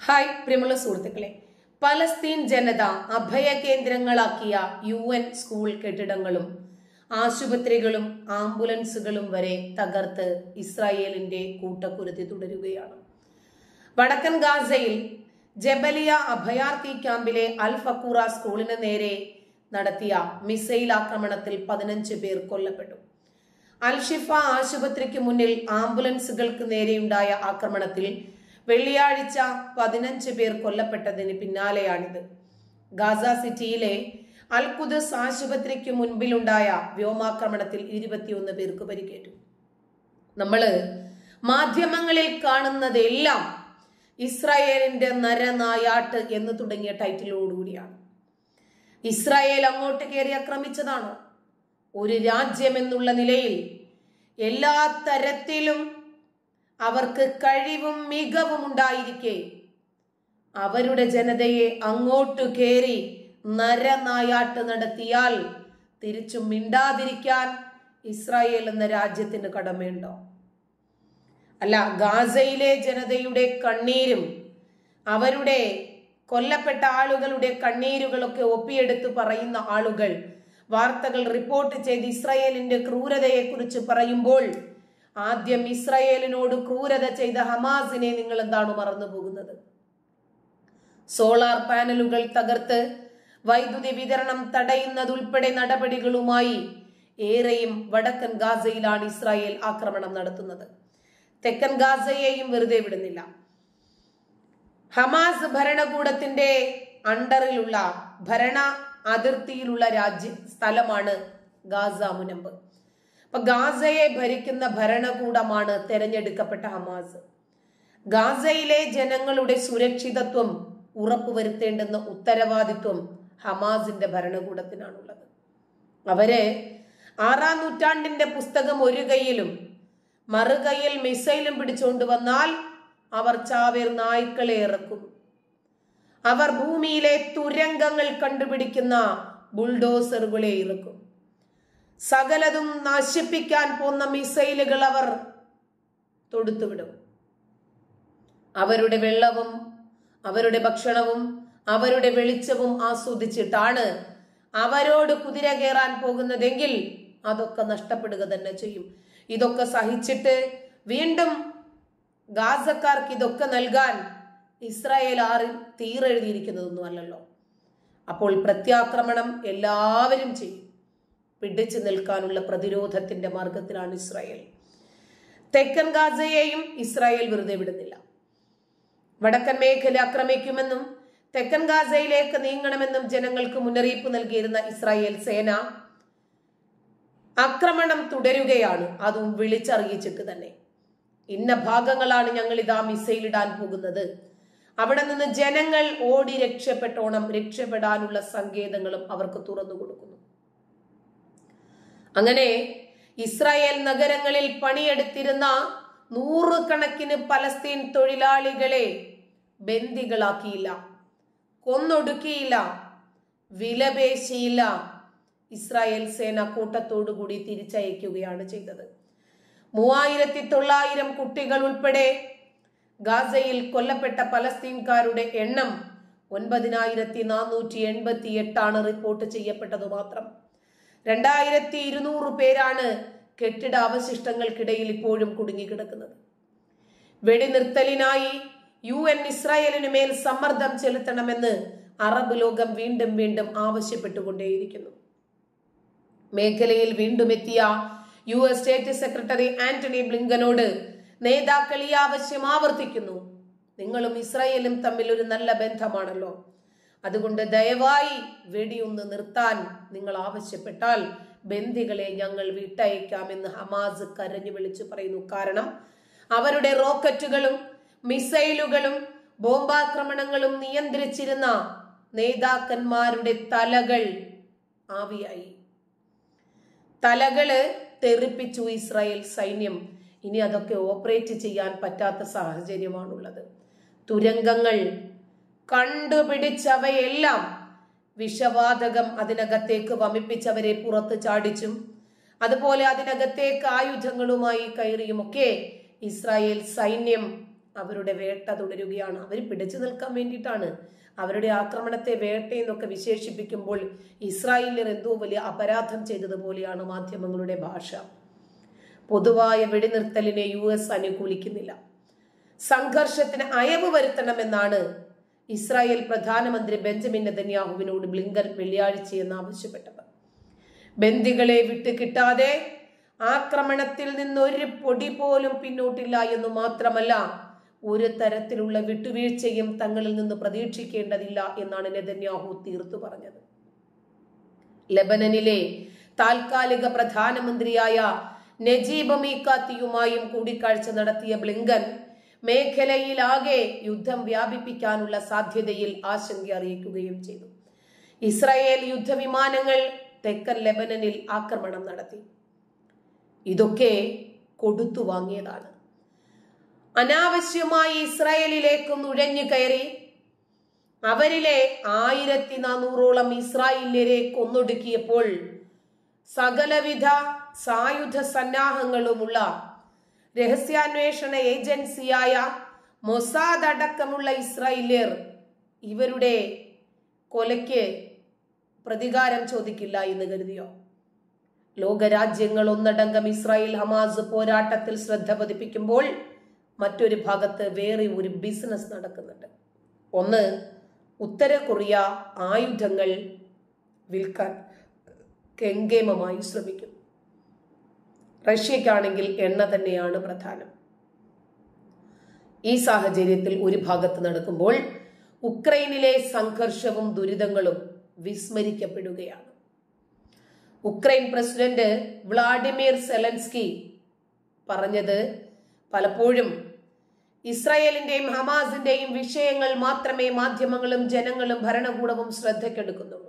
hi പ്രിയമുള്ള സുഹൃത്തുക്കളെ Palestine ജനത അഭയ കേന്ദ്രങ്ങളാക്കിയ യു എൻ സ്കൂൾ കെട്ടിടങ്ങളും ആശുപത്രികളും ആംബുലൻസുകളും വരെ തകർത്ത് ഇസ്രായേലിന്റെ കൂട്ടക്കുരുതി തുടരുകയാണ് വടക്കൻ ഗാസയിൽ ജബലിയ അഭയാർത്ഥി ക്യാമ്പിലെ അൽ ഫക്കൂറ സ്കൂളിന് നേരെ നടത്തിയ മിസൈൽ ആക്രമണത്തിൽ പതിനഞ്ച് പേർ കൊല്ലപ്പെട്ടു അൽഷിഫ ആശുപത്രിക്ക് മുന്നിൽ ആംബുലൻസുകൾക്ക് നേരെയുണ്ടായ ആക്രമണത്തിൽ വെള്ളിയാഴ്ച പതിനഞ്ച് പേർ കൊല്ലപ്പെട്ടതിന് പിന്നാലെയാണിത് ഗാസ സിറ്റിയിലെ അൽഖുദസ് ആശുപത്രിക്ക് മുൻപിലുണ്ടായ വ്യോമാക്രമണത്തിൽ ഇരുപത്തിയൊന്ന് പേർക്ക് പരിക്കേറ്റു നമ്മള് മാധ്യമങ്ങളിൽ കാണുന്നതെല്ലാം ഇസ്രായേലിന്റെ നരനായാട്ട് എന്ന് തുടങ്ങിയ ടൈറ്റിലോടുകൂടിയാണ് ഇസ്രായേൽ അങ്ങോട്ട് കയറി ആക്രമിച്ചതാണോ ഒരു രാജ്യം എന്നുള്ള നിലയിൽ എല്ലാ തരത്തിലും അവർക്ക് കഴിവും മികവും ഉണ്ടായിരിക്കെ അവരുടെ ജനതയെ അങ്ങോട്ട് കയറി നരനായാട്ട് നടത്തിയാൽ തിരിച്ചു മിണ്ടാതിരിക്കാൻ ഇസ്രായേൽ എന്ന രാജ്യത്തിന് കടമയുണ്ടോ അല്ല ഗാസയിലെ ജനതയുടെ കണ്ണീരും അവരുടെ കൊല്ലപ്പെട്ട ആളുകളുടെ കണ്ണീരുകളൊക്കെ ഒപ്പിയെടുത്ത് പറയുന്ന ആളുകൾ വാർത്തകൾ റിപ്പോർട്ട് ചെയ്ത് ഇസ്രായേലിന്റെ ക്രൂരതയെക്കുറിച്ച് പറയുമ്പോൾ ആദ്യം ഇസ്രായേലിനോട് ക്രൂരത ചെയ്ത ഹമാസിനെ നിങ്ങൾ എന്താണ് മറന്നു പോകുന്നത് സോളാർ പാനലുകൾ തകർത്ത് വൈദ്യുതി വിതരണം തടയുന്നതുൾപ്പെടെ നടപടികളുമായി ഏറെയും വടക്കൻ ഗാസയിലാണ് ഇസ്രായേൽ ആക്രമണം നടത്തുന്നത് തെക്കൻ ഗാസയെയും വെറുതെ വിടുന്നില്ല ഹമാസ് ഭരണകൂടത്തിന്റെ അണ്ടറിലുള്ള ഭരണ അതിർത്തിയിലുള്ള രാജ്യ സ്ഥലമാണ് ഗാസ മുനമ്പ് അപ്പൊ ഗാസയെ ഭരിക്കുന്ന ഭരണകൂടമാണ് തെരഞ്ഞെടുക്കപ്പെട്ട ഹമാസ് ഗാസയിലെ ജനങ്ങളുടെ സുരക്ഷിതത്വം ഉറപ്പുവരുത്തേണ്ടുന്ന ഉത്തരവാദിത്വം ഹമാസിന്റെ ഭരണകൂടത്തിനാണുള്ളത് അവര് ആറാം നൂറ്റാണ്ടിന്റെ പുസ്തകം ഒരു കൈയിലും മറുകൈയിൽ മിസൈലും പിടിച്ചുകൊണ്ട് വന്നാൽ അവർ ചാവേർ നായ്ക്കളെ ഇറക്കും അവർ ഭൂമിയിലെ തുരങ്കങ്ങൾ കണ്ടുപിടിക്കുന്ന ബുൾഡോസറുകളെ ഇറക്കും സകലതും നശിപ്പിക്കാൻ പോന്ന മിസൈലുകൾ അവർ തൊടുത്തുവിടും അവരുടെ വെള്ളവും അവരുടെ ഭക്ഷണവും അവരുടെ വെളിച്ചവും ആസ്വദിച്ചിട്ടാണ് അവരോട് കുതിര കയറാൻ പോകുന്നതെങ്കിൽ അതൊക്കെ നഷ്ടപ്പെടുക തന്നെ ചെയ്യും ഇതൊക്കെ സഹിച്ചിട്ട് വീണ്ടും ഗാസക്കാർക്ക് ഇതൊക്കെ നൽകാൻ ഇസ്രായേൽ ആറിൽ തീരെഴുതിയിരിക്കുന്നതൊന്നും അല്ലല്ലോ അപ്പോൾ പ്രത്യാക്രമണം എല്ലാവരും ചെയ്യും പിടിച്ചു നിൽക്കാനുള്ള പ്രതിരോധത്തിന്റെ മാർഗത്തിലാണ് ഇസ്രായേൽ തെക്കൻ ഗാസയെയും ഇസ്രായേൽ വെറുതെ വിടുന്നില്ല വടക്കൻ മേഖല ആക്രമിക്കുമെന്നും തെക്കൻ ഗാസയിലേക്ക് നീങ്ങണമെന്നും ജനങ്ങൾക്ക് മുന്നറിയിപ്പ് നൽകിയിരുന്ന ഇസ്രായേൽ സേന ആക്രമണം തുടരുകയാണ് അതും വിളിച്ചറിയിച്ചിട്ട് തന്നെ ഇന്ന ഭാഗങ്ങളാണ് ഞങ്ങൾ ഇതാ മിസൈൽ ഇടാൻ പോകുന്നത് അവിടെ നിന്ന് ജനങ്ങൾ ഓടി രക്ഷപ്പെട്ടോണം രക്ഷപ്പെടാനുള്ള സങ്കേതങ്ങളും അവർക്ക് തുറന്നു കൊടുക്കുന്നു അങ്ങനെ ഇസ്രായേൽ നഗരങ്ങളിൽ പണിയെടുത്തിരുന്ന നൂറുകണക്കിന് പലസ്തീൻ തൊഴിലാളികളെ ബന്ദികളാക്കിയില്ല കൊന്നൊടുക്കിയില്ല വിലപേശിയില്ല ഇസ്രായേൽ സേന കൂട്ടത്തോടുകൂടി തിരിച്ചയക്കുകയാണ് ചെയ്തത് മൂവായിരത്തി തൊള്ളായിരം കുട്ടികൾ ഉൾപ്പെടെ ഗാസയിൽ കൊല്ലപ്പെട്ട പലസ്തീൻകാരുടെ എണ്ണം ഒൻപതിനായിരത്തി നാനൂറ്റി എൺപത്തി എട്ടാണ് റിപ്പോർട്ട് ചെയ്യപ്പെട്ടത് മാത്രം രണ്ടായിരത്തി ഇരുന്നൂറ് പേരാണ് കെട്ടിട അവശിഷ്ടങ്ങൾക്കിടയിൽ ഇപ്പോഴും കുടുങ്ങിക്കിടക്കുന്നത് വെടിനിർത്തലിനായി യു എൻ ഇസ്രായേലിന് മേൽ സമ്മർദ്ദം ചെലുത്തണമെന്ന് അറബ് ലോകം വീണ്ടും വീണ്ടും ആവശ്യപ്പെട്ടുകൊണ്ടേയിരിക്കുന്നു മേഖലയിൽ വീണ്ടും എത്തിയ U S state secretary Antony ബ്ലിങ്കനോട് നേതാക്കൾ ഈ ആവശ്യം ആവർത്തിക്കുന്നു നിങ്ങളും ഇസ്രായേലും തമ്മിൽ ഒരു നല്ല ബന്ധമാണല്ലോ അതുകൊണ്ട് ദയവായി വെടിയൊന്ന് നിർത്താൻ നിങ്ങൾ ആവശ്യപ്പെട്ടാൽ ബന്ദികളെ ഞങ്ങൾ വിട്ടയക്കാമെന്ന് ഹമാസ് കരഞ്ഞു വിളിച്ചു പറയുന്നു കാരണം അവരുടെ റോക്കറ്റുകളും മിസൈലുകളും ബോംബാക്രമണങ്ങളും നിയന്ത്രിച്ചിരുന്ന നേതാക്കന്മാരുടെ തലകൾ ആവിയായി തലകള് തെറിപ്പിച്ചു ഇസ്രായേൽ സൈന്യം ഇനി അതൊക്കെ ഓപ്പറേറ്റ് ചെയ്യാൻ പറ്റാത്ത സാഹചര്യമാണുള്ളത് തുരങ്കങ്ങൾ കണ്ടുപിടിച്ചവയെല്ലാം വിഷവാതകം അതിനകത്തേക്ക് വമിപ്പിച്ചവരെ പുറത്ത് ചാടിച്ചും അതുപോലെ അതിനകത്തേക്ക് ആയുധങ്ങളുമായി കയറിയുമൊക്കെ ഇസ്രായേൽ സൈന്യം അവരുടെ വേട്ട തുടരുകയാണ് അവർ പിടിച്ചു നിൽക്കാൻ വേണ്ടിയിട്ടാണ് അവരുടെ ആക്രമണത്തെ വേട്ടയെന്നൊക്കെ വിശേഷിപ്പിക്കുമ്പോൾ ഇസ്രായേലിൽ എന്തോ വലിയ അപരാധം ചെയ്തതുപോലെയാണ് മാധ്യമങ്ങളുടെ ഭാഷ പൊതുവായ വെടിനിർത്തലിനെ യു എസ് അനുകൂലിക്കുന്നില്ല സംഘർഷത്തിന് അയവ് വരുത്തണമെന്നാണ് ഇസ്രായേൽ പ്രധാനമന്ത്രി ബെഞ്ചമിൻ നെതന്യാഹുവിനോട് ബ്ലിങ്കൻ വെള്ളിയാഴ്ചയെന്ന് ആവശ്യപ്പെട്ടത് ബന്ദികളെ വിട്ടുകിട്ടാതെ ആക്രമണത്തിൽ നിന്ന് ഒരു പൊടി പോലും പിന്നോട്ടില്ല എന്ന് മാത്രമല്ല ഒരു തരത്തിലുള്ള വിട്ടുവീഴ്ചയും തങ്ങളിൽ നിന്ന് പ്രതീക്ഷിക്കേണ്ടതില്ല എന്നാണ് നെതന്യാഹു തീർത്തു പറഞ്ഞത് ലബനനിലെ താൽക്കാലിക പ്രധാനമന്ത്രിയായ നജീബ് മീക്കാത്തിയുമായും കൂടിക്കാഴ്ച നടത്തിയ ബ്ലിങ്കൻ മേഖലയിലാകെ യുദ്ധം വ്യാപിപ്പിക്കാനുള്ള സാധ്യതയിൽ ആശങ്ക അറിയിക്കുകയും ചെയ്തു ഇസ്രായേൽ യുദ്ധവിമാനങ്ങൾ തെക്കൻ ലെബനനിൽ ആക്രമണം നടത്തി ഇതൊക്കെ കൊടുത്തു വാങ്ങിയതാണ് അനാവശ്യമായി ഇസ്രായേലിലേക്ക് നുഴഞ്ഞു കയറി അവരിലെ ആയിരത്തി നാനൂറോളം ഇസ്രായേലിയരെ കൊന്നൊടുക്കിയപ്പോൾ സകലവിധ സായുധ സന്നാഹങ്ങളുമുള്ള രഹസ്യാന്വേഷണ ഏജൻസിയായ മൊസാദ് അടക്കമുള്ള ഇസ്രായേലിയർ ഇവരുടെ കൊലയ്ക്ക് പ്രതികാരം ചോദിക്കില്ല എന്ന് കരുതിയോ ലോകരാജ്യങ്ങൾ ഒന്നടങ്കം ഇസ്രായേൽ ഹമാസ് പോരാട്ടത്തിൽ ശ്രദ്ധ പതിപ്പിക്കുമ്പോൾ മറ്റൊരു ഭാഗത്ത് വേറെ ഒരു ബിസിനസ് നടക്കുന്നുണ്ട് ഒന്ന് ഉത്തര കൊറിയ ആയുധങ്ങൾ വിൽക്കാൻ കെങ്കേമമായി ശ്രമിക്കുന്നു റഷ്യക്കാണെങ്കിൽ എണ്ണ തന്നെയാണ് പ്രധാനം ഈ സാഹചര്യത്തിൽ ഒരു ഭാഗത്ത് നടക്കുമ്പോൾ ഉക്രൈനിലെ സംഘർഷവും ദുരിതങ്ങളും വിസ്മരിക്കപ്പെടുകയാണ് ഉക്രൈൻ പ്രസിഡന്റ് വ്ളാഡിമിർ സെലൻസ്കി പറഞ്ഞത് പലപ്പോഴും ഇസ്രായേലിന്റെയും ഹമാസിന്റെയും വിഷയങ്ങൾ മാത്രമേ മാധ്യമങ്ങളും ജനങ്ങളും ഭരണകൂടവും ശ്രദ്ധയ്ക്കെടുക്കുന്നുള്ളൂ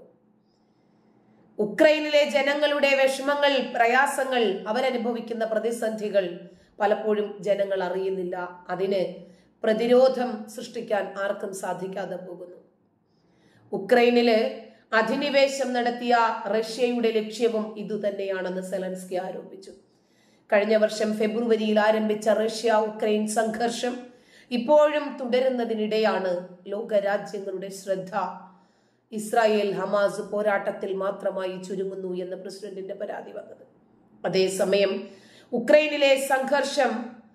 ഉക്രൈനിലെ ജനങ്ങളുടെ വിഷമങ്ങൾ പ്രയാസങ്ങൾ അവരനുഭവിക്കുന്ന പ്രതിസന്ധികൾ പലപ്പോഴും ജനങ്ങൾ അറിയുന്നില്ല അതിന് പ്രതിരോധം സൃഷ്ടിക്കാൻ ആർക്കും സാധിക്കാതെ പോകുന്നു ഉക്രൈനില് അധിനിവേശം നടത്തിയ റഷ്യയുടെ ലക്ഷ്യവും ഇതുതന്നെയാണെന്ന് സെലൻസ്കി ആരോപിച്ചു കഴിഞ്ഞ വർഷം ഫെബ്രുവരിയിൽ ആരംഭിച്ച റഷ്യ ഉക്രൈൻ സംഘർഷം ഇപ്പോഴും തുടരുന്നതിനിടെയാണ് ലോകരാജ്യങ്ങളുടെ ശ്രദ്ധ ഇസ്രായേൽ ഹമാസ് പോരാട്ടത്തിൽ മാത്രമായി ചുരുങ്ങുന്നു എന്ന് പ്രസിഡന്റിന്റെ പരാതി വന്നത് അതേസമയം ഉക്രൈനിലെ സംഘർഷം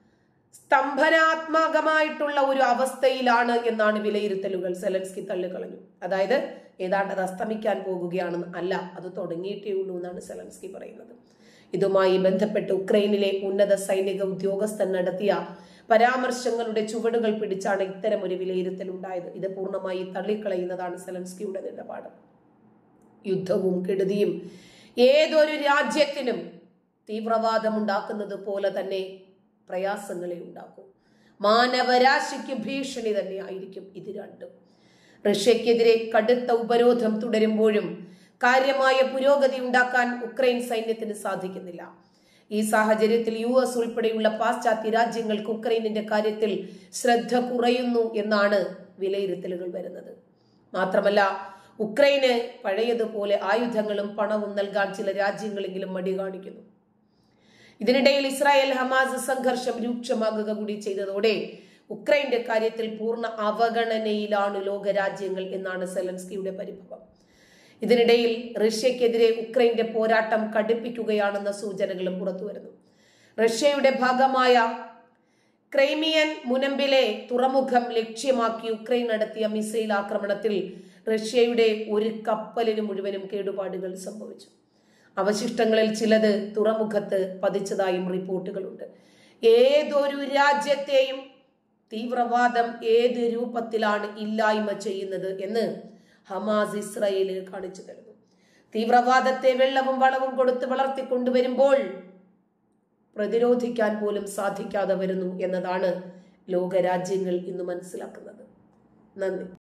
സ്തംഭനാത്മകമായിട്ടുള്ള ഒരു അവസ്ഥയിലാണ് എന്നാണ് വിലയിരുത്തലുകൾ സെലൻസ്കി തള്ളിക്കളഞ്ഞു അതായത് ഏതാണ്ട് അത് അസ്തമിക്കാൻ പോകുകയാണെന്ന് അല്ല അത് തുടങ്ങിയിട്ടേ ഉള്ളൂ എന്നാണ് സെലൻസ്കി പറയുന്നത് ഇതുമായി ബന്ധപ്പെട്ട് ഉക്രൈനിലെ ഉന്നത സൈനിക ഉദ്യോഗസ്ഥൻ നടത്തിയ പരാമർശങ്ങളുടെ ചുവടുകൾ പിടിച്ചാണ് ഇത്തരം ഒരു വിലയിരുത്തൽ ഉണ്ടായത് ഇത് പൂർണ്ണമായി തള്ളിക്കളയുന്നതാണ് സെലൻസ്കിയുടെ നിലപാട് യുദ്ധവും കെടുതിയും ഏതൊരു രാജ്യത്തിനും തീവ്രവാദം ഉണ്ടാക്കുന്നത് പോലെ തന്നെ പ്രയാസങ്ങളെ ഉണ്ടാക്കും മാനവരാശിക്ക് ഭീഷണി തന്നെ ആയിരിക്കും ഇത് രണ്ടും റഷ്യക്കെതിരെ കടുത്ത ഉപരോധം തുടരുമ്പോഴും കാര്യമായ പുരോഗതി ഉണ്ടാക്കാൻ ഉക്രൈൻ സൈന്യത്തിന് സാധിക്കുന്നില്ല ഈ സാഹചര്യത്തിൽ യു എസ് ഉൾപ്പെടെയുള്ള പാശ്ചാത്യ രാജ്യങ്ങൾക്ക് ഉക്രൈനിന്റെ കാര്യത്തിൽ ശ്രദ്ധ കുറയുന്നു എന്നാണ് വിലയിരുത്തലുകൾ വരുന്നത് മാത്രമല്ല ഉക്രൈന് പഴയതുപോലെ ആയുധങ്ങളും പണവും നൽകാൻ ചില രാജ്യങ്ങളെങ്കിലും മടി കാണിക്കുന്നു ഇതിനിടയിൽ ഇസ്രായേൽ ഹമാസ് സംഘർഷം രൂക്ഷമാകുക കൂടി ചെയ്തതോടെ ഉക്രൈന്റെ കാര്യത്തിൽ പൂർണ്ണ അവഗണനയിലാണ് ലോകരാജ്യങ്ങൾ എന്നാണ് സെലൻസ്കിയുടെ പരിഭവം ഇതിനിടയിൽ റഷ്യക്കെതിരെ ഉക്രൈന്റെ പോരാട്ടം കടുപ്പിക്കുകയാണെന്ന സൂചനകളും പുറത്തുവരുന്നു റഷ്യയുടെ ഭാഗമായ ക്രൈമിയൻ മുനമ്പിലെ തുറമുഖം ലക്ഷ്യമാക്കി ഉക്രൈൻ നടത്തിയ മിസൈൽ ആക്രമണത്തിൽ റഷ്യയുടെ ഒരു കപ്പലിന് മുഴുവനും കേടുപാടുകൾ സംഭവിച്ചു അവശിഷ്ടങ്ങളിൽ ചിലത് തുറമുഖത്ത് പതിച്ചതായും റിപ്പോർട്ടുകളുണ്ട് ഏതൊരു രാജ്യത്തെയും തീവ്രവാദം ഏത് രൂപത്തിലാണ് ഇല്ലായ്മ ചെയ്യുന്നത് എന്ന് ഹമാസ് ഇസ്രായേലിൽ കാണിച്ചു തരുന്നു തീവ്രവാദത്തെ വെള്ളവും വളവും കൊടുത്ത് വളർത്തിക്കൊണ്ടുവരുമ്പോൾ പ്രതിരോധിക്കാൻ പോലും സാധിക്കാതെ വരുന്നു എന്നതാണ് ലോകരാജ്യങ്ങൾ ഇന്ന് മനസ്സിലാക്കുന്നത് നന്ദി